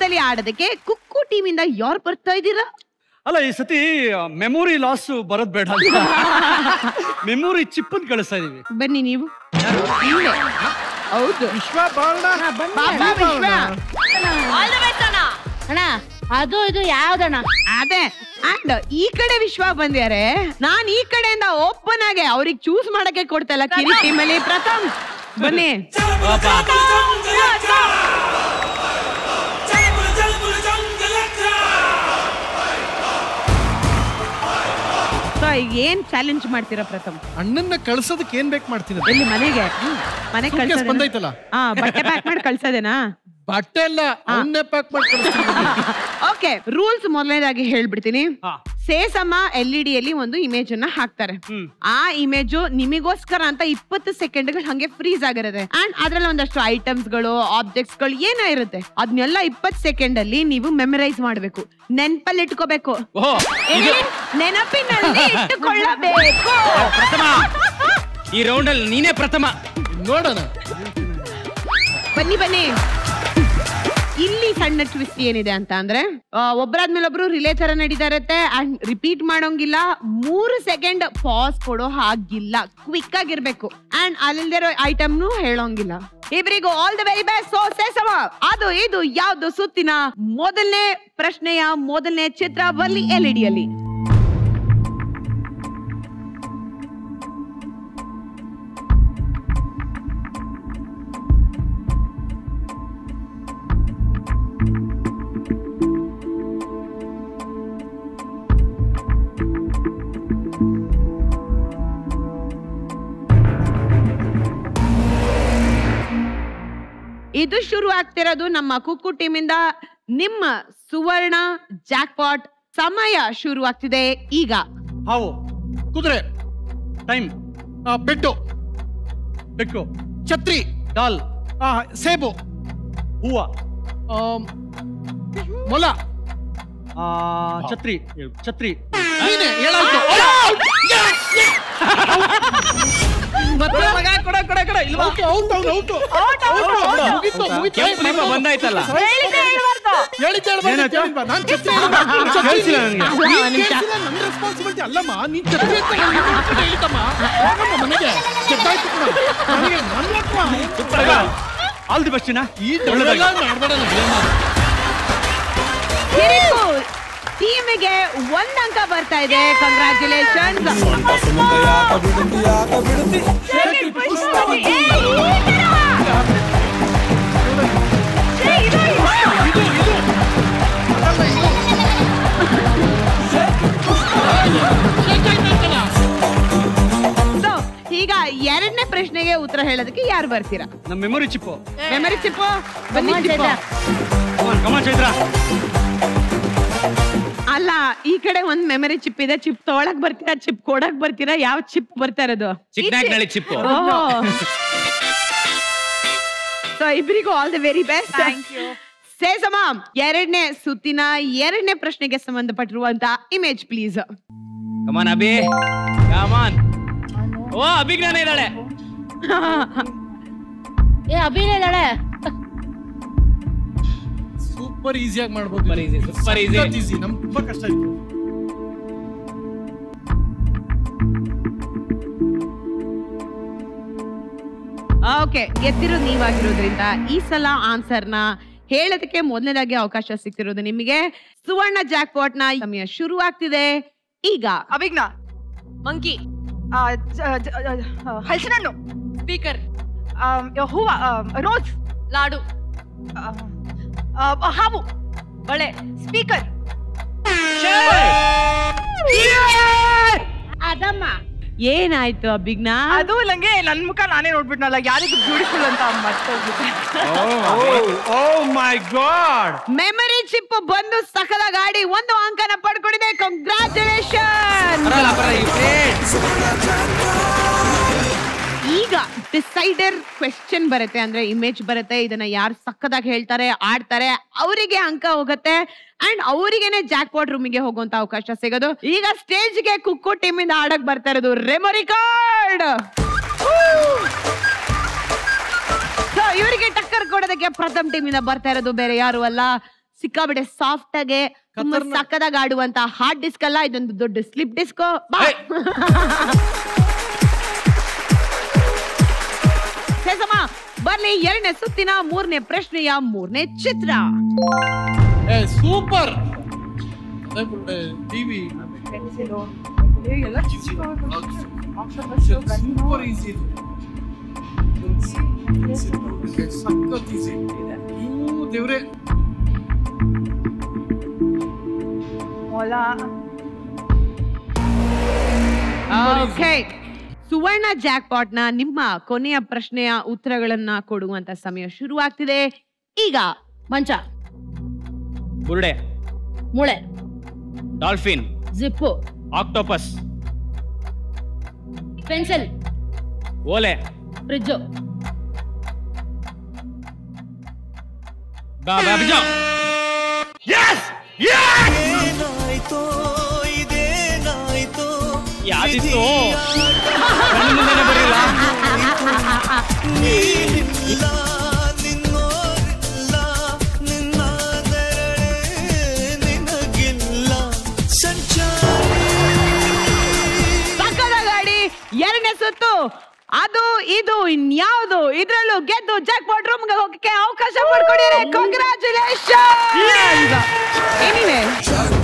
ಎಲಿಡಿಯಲ್ಲಿ ಆಡೋದಕ್ಕೆ ಕುಕ್ಕು ಟೀಮ್ ಇಂದ ಯಾರು ಬರ್ತಾ ಇದ್ದೀರಾ ಅಲ್ಲ ಈ ಸತಿ ಮೆಮೊರಿ ಲಾಸ್ ಬರೋದ್ ಬೇಡ ಮೆಮೊರಿ ಚಿಪ್ ಅಂತ ಕಳಿಸ್ತಾ ಇದೀವಿ ಬನ್ನಿ ನೀವು ನೀವೇ. ಹೌದು ವಿಶ್ವ ಬಾಳ ಪಾಪ ವಿಶ್ವ ಅಣ್ಣ ಅದು ಇದು ಯಾವ್ದಣ್ಣ ಅದೇ ಅಂಡ್ ಈ ಕಡೆ ವಿಶ್ವ ಬಂದ್ಯಾರೆ ನಾನ್ ಈ ಕಡೆಯಿಂದ ಓಪನ್ ಆಗಿ ಅವ್ರಿಗೆ ಚೂಸ್ ಮಾಡಕ್ಕೆ ಕೊಡ್ತಲ್ಲ ಕಿರಿ ಟೀಮಲ್ಲಿ ಪ್ರಥಮ್ ಬನ್ನಿ ಸೊ ಈಗ ಏನ್ ಚಾಲೆಂಜ್ ಮಾಡ್ತೀರಾ ಪ್ರಥಮ್ ಅಣ್ಣನ್ನ ಕಳ್ಸೋದಕ್ಕೆ ಏನ್ ಬೇಕು ಮಾಡ್ತೀನಿ ಎಲ್ಲಿ ಮನೆಗೆ ಮನೆ Suitcase ಕಳ್ಸೋದೇನಾ? ಬಂದೈತಲ್ಲ ಹಾ ಬಟ್ಟೆ ಪ್ಯಾಕ್ ಮಾಡಿ ಕಳ್ಸೋದೇನಾ ಬಟ್ಟೆ ಎಲ್ಲ ಅವನ್ನೇ ಪ್ಯಾಕ್ ಮಾಡಿ ಕಳಿಸ್ತೀನಿ ಓಕೆ ರೂಲ್ಸ್ ಮೊದಲನೇದಾಗಿ ಹೇಳ್ಬಿಡ್ತೀನಿ ಹಾ. ಸೇಸಮ್ಮ ಎಲ್ ಇ ಡಿಯಲ್ಲಿ ಒಂದು ಇಮೇಜ್ ಅನ್ನ ಹಾಕ್ತಾರೆ ಹ್ಮ್. ಆ ಇಮೇಜ್ ನಿಮಗೋಸ್ಕರ ಅಂತ ಇಪ್ಪತ್ತು ಸೆಕೆಂಡ್ಗಳು ಹಂಗೆ ಫ್ರೀಸ್ ಆಗಿರುತ್ತೆ ಅಂಡ್ ಅದ್ರಲ್ಲಿ ಒಂದಷ್ಟು ಐಟಮ್ಸ್ ಗಳು ಆಬ್ಜೆಕ್ಟ್ಸ್ ಗಳು ಏನೋ ಇರುತ್ತೆ ಅದನ್ನೆಲ್ಲ ಇಪ್ಪತ್ತು ಸೆಕೆಂಡ್ ಅಲ್ಲಿ ನೀವು ಮೆಮರೈಸ್ ಮಾಡ್ಬೇಕು ನೆನ್ಪಲ್ಲಿ ಇಟ್ಕೋಬೇಕು ಓಹೋ ಏನೇ? ನೆನಪಿನಲ್ಲಿ ಇಟ್ಟುಕೊಳ್ಳಬೇಕು ಪ್ರಥಮ ಈ ರೌಂಡ್ ಅಲ್ಲಿ ನೀನೇ ಪ್ರಥಮ ನೋಡೋಣ ಬನ್ನಿ ಬನ್ನಿ ಇಲ್ಲಿ ಸಣ್ಣ ಟ್ವಿಸ್ಟ್ ಏನಿದೆ ಅಂತ ಅಂದ್ರೆ ಆ, ಒಬ್ರಾದ್ಮೇಲೆ ಒಬ್ರು ರಿಲೇ ತರ ನಡೀತಾ ಇರುತ್ತೆ ಅಂಡ್ ರಿಪೀಟ್ ಮಾಡೋಂಗಿಲ್ಲ ಮೂರು ಸೆಕೆಂಡ್ ಪಾಸ್ ಕೊಡೋ ಹಾಗಿಲ್ಲ ಕ್ವಿಕ್ ಆಗಿರ್ಬೇಕು ಅಂಡ್ ಅಲ್ಲಿರೋ ಐಟಮ್ನು ಹೇಳೋಂಗಿಲ್ಲ ಇಬ್ಬರಿಗೂ all the very best so ಸೇಸವ ಅದು ಇದು ಯಾವ್ದು ಸುತ್ತಿನ ಮೊದಲನೇ ಪ್ರಶ್ನೆಯ ಮೊದಲನೇ ಚಿತ್ರ ಬಲ್ಲಿ ಎಲ್ ಇಡಿಯಲ್ಲಿ ಇದು ಶುರು ಆಗ್ತಿರೋದು ನಮ್ಮ ಕುಕ್ಕು ಟೀಮಿಂದ ನಿಮ್ಮ ಸುವರ್ಣ ಜಾಕ್ಪಾಟ್ ಸಮಯ ಶುರು ಆಗ್ತಿದೆ ಈಗ ಹಾವು ಕುದುರೆ ಟೈಮ್ ಆ, ಬೆಟ್ಟು ಬೆಕ್ಕು ಛತ್ರಿ ಡಾಲ್ ಆ, ಸೇಬು ಹೂವ ಆಮ್, ಮೊಲ ಆ, ಛತ್ರಿ ಛತ್ರಿ ನೀನೆ ಹೇಳಾಯ್ತು ಮತ್ತೆ ಕೊಡ ಕೊಡ ಕೊಡ ಇಲ್ವಾ ಔಟು, ಔಟು, ಅವ್ನು ಔಟು. ಔಟು, ಮುಗೀತು, ಮುಗೀತು. ಕೆಂಪು ದೀಪ ಬಂದಾಯ್ತಲ್ಲ ಹೇಳಿದ್ದೆ ಹೇಳ್ಬಾರ್ದು, ಏನಾಯ್ತು? ಹೇಳಿಲ್ವಾ? ನಾನ್ ಛತ್ರಿ ಹೇಳಿಲ್ವಾ? ಛತ್ರಿ ಕೇಳ್ಸಿಲ್ಲ ನನಗೆ. ನೀನ್ ಕೇಳ್ಸಿಲ್ಲ, ನನ್ responsibility ಅಲ್ಲಮ್ಮ ನೀನ್ ಛತ್ರಿ ಅಂತ ಹೇಳ್ಬಿಟ್ಟು ಹೇಳಿದ್ದಮ್ಮ. ಹೋಗಮ್ಮ ಮನೆಗೆ ಗೆದ್ದಾಯ್ತು ಕಣ. ನನಗೆ ನನ್ ಹತ್ರ ಆಲ್ ದಿ ಬೆಸ್ಟ್ ಈ ದೊಡ್ಡದೆಲ್ಲ ಮಾಡ್ಬೇಡ ನನಗೆ. ಕಿರಿಕು ಟೀಮಿಗೆ ಒಂದ್ ಅಂಕ ಬರ್ತಾ ಇದೆ ಕಂಗ್ರ್ಯಾಚುಲೇಷನ್ ಈಗ ಎರಡನೇ ಪ್ರಶ್ನೆಗೆ ಉತ್ತರ ಹೇಳೋದಕ್ಕೆ ಯಾರು ಬರ್ತೀರಾ ನಮ್ಮ ಮೆಮೊರಿ ಚಿಪ್ಪು ಮೆಮರಿ ಚಿಪ್ಪು ಬನ್ನಿ ಚಿಪ್ಪು. ಕಮಾನ್ ಚೈತ್ರ ಅಲ್ಲ ಈ ಕಡೆ ಒಂದ್ ಮೆಮರಿ ಚಿಪ್ ಇದೆ ಚಿಪ್ ತೊಗೊಳಕ್ ಬರ್ತೀರಾ ಚಿಪ್ ಕೊಡಕ್ ಬರ್ತೀರಾ ಯಾವ ಚಿಪ್ ಬರ್ತಾ ಇರೋದು ಚಿಕ್ಕನಾಗ್ನಳ್ಳಿ ಚಿಪ್ಪು ಸೊ ಇಬ್ಬರಿಗೂ ಆಲ್ ದಿ ವೆರಿ ಬೆಸ್ಟ್ ಸೇಸಮ ಎರಡನೇ ಸುತ್ತಿನ ಎರಡನೇ ಪ್ರಶ್ನೆಗೆ ಸಂಬಂಧಪಟ್ಟಿರುವಂತ image please come on Abhi come on oh Abhijnana ಇದ್ದಾಳೆ ಏ ಅಭಿನಯ ಇದ್ದಾಳೆ ಸೂಪರ್ ಈಸಿಯಾಗಿ ಮಾಡ್ಬೋದು Super easy, super easy. Easy ನಮ್ ತುಂಬಾ ಕಷ್ಟ ಇತ್ತು ಓಕೆ ಗೆದ್ದಿರೋದು ನೀವಾಗಿರೋದ್ರಿಂದ ಈ ಸಲ ಆನ್ಸರ್ನ ಹೇಳೋದಕ್ಕೆ ಮೊದಲನೇದಾಗಿ ಅವಕಾಶ ಸಿಗ್ತಿರೋದು ನಿಮಗೆ ಸುವರ್ಣ ಜಾಕ್ಪಾಟ್ ನ ಸಮಯ ಶುರು ಆಗ್ತಿದೆ ಈಗ ಅಭಿಜ್ಞ ಮಂಕಿ ಹಲಸಿನ ಹಣ್ಣು ಸ್ಪೀಕರ್ ಹೂವ ರೋಸ್ ಲಾಡು ಆ, ಆ, ಹಾವು ಬಳೆ ಸ್ಪೀಕರ್ ಅದಮ್ಮ ಏನಾಯ್ತು ಅಭಿಜ್ಞ ಅದು ನಂಗೆ ನನ್ ಮುಖ ನಾನೇ ನೋಡ್ಬಿಟ್ನಲ್ಲ ಯಾರಿಗೂ ಬ್ಯೂಟಿಫುಲ್ ಅಂತ ಮರ್ತೋಗ್ಬಿಟ್ಟೆ oh my god memory chip ಬಂದು ಸಕಲ ಗಾಡಿ ಒಂದು ಅಂಕನ ಪಡ್ಕೊಂಡಿದೆ ಕಂಗ್ರಾಚುಲೇಷನ್ ಬರಲ್ಲ ಬರಲ್ಲ ಈ friends. ಈಗ ಡಿಸೈಡರ್ ಕ್ವೆಶ್ಚನ್ ಬರುತ್ತೆ ಅಂದ್ರೆ ಇಮೇಜ್ ಬರುತ್ತೆ ಇದನ್ನ ಯಾರು ಸಕ್ಕದಾಗಿ ಹೇಳ್ತಾರೆ ಆಡ್ತಾರೆ ಅವರಿಗೆ ಅಂಕ ಹೋಗುತ್ತೆ ಅಂಡ್ ಅವರಿಗೆನೆ ಜಾಕ್ ಪಾಟ್ ರೂಮಿಗೆ ಹೋಗುವಂತ ಅವಕಾಶ ಸಿಗೋದು ಈಗ ಸ್ಟೇಜ್ಗೆ ಕುಕ್ಕು ಟೀಮ್ ಇಂದ ಆಡಕ್ ಬರ್ತಾ ಇರೋದು ರೆಮೊರಿ ಕಾರ್ಡ್ ಸೊ ಇವರಿಗೆ ಟಕ್ಕರ್ ಕೊಡೋದಕ್ಕೆ ಪ್ರಥಮ್ ಟೀಮ್ ಇಂದ ಬರ್ತಾ ಇರೋದು ಬೇರೆ ಯಾರು ಅಲ್ಲ ಸಿಕ್ಕಾಬಿಡೆ ಸಾಫ್ಟ್ ಆಗಿ ತುಂಬಾ ಕತ್ತರ್ನ- ಸಕ್ಕದಾಗ ಆಡುವಂತ ಹಾರ್ಡ್ ಡಿಸ್ಕ್ ಅಲ್ಲ ಇದೊಂದು ದೊಡ್ಡ ಸ್ಲಿಪ್ ಡಿಸ್ಕ್ ಬಾ ಏಯ್! ಸೇಸಮ್ಮ ಬರ್ಲಿ ಎರಡನೇ ಸುತ್ತಿನ ಮೂರನೇ ಪ್ರಶ್ನೆಯ ಮೂರನೇ ಚಿತ್ರ ಏ ಸೂಪರ್ ಟಿವಿ ಸೂಪರ್ ಈಸಿ ಇದು ಸಖತ್ ಈಸಿ ಇವು ದೇವ್ರೆ ಮೊಲ ಓಕೆ ಸುವರ್ಣ ಜಾಕ್ಪಾಟ್ ನ ನಿಮ್ಮ ಕೊನೆಯ ಪ್ರಶ್ನೆಯ ಉತ್ತರಗಳನ್ನ ಕೊಡುವಂತ ಸಮಯ ಶುರುವಾಗ್ತಿದೆ ಈಗ ಮಂಚ ಬುರುಡೆ ಮೂಳೆ ಡಾಲ್ಫಿನ್ ಜಿಪ್ಪು ಆಕ್ಟೋಪಸ್ ಪೆನ್ಸಿಲ್ ಓಲೆ ಫ್ರಿಜ್ಜು ಬಾ ಬಾ ಬಿಜ ಯಾವ್ದಿತ್ತು ಕಣ್ಣ್ ಮುಂದೆನೆ ಬರೀಲ್ಲ ಪಕ್ಕದ ಗಾಡಿ ಎರಡನೇ ಸುತ್ತು ಅದು ಇದು ಇನ್ಯಾವುದು ಇದ್ರಲ್ಲೂ ಗೆದ್ದು ಜಾಕ್ಪಾಟ್ ರೂಮ್ಗೆ ಹೋಗಕ್ಕೆ ಅವಕಾಶ ಮಾಡ್ಕೊಡಿದ್ರೆ ಕಂಗ್ರಾಚುಲೇಷನ್ ಎನಿವೆ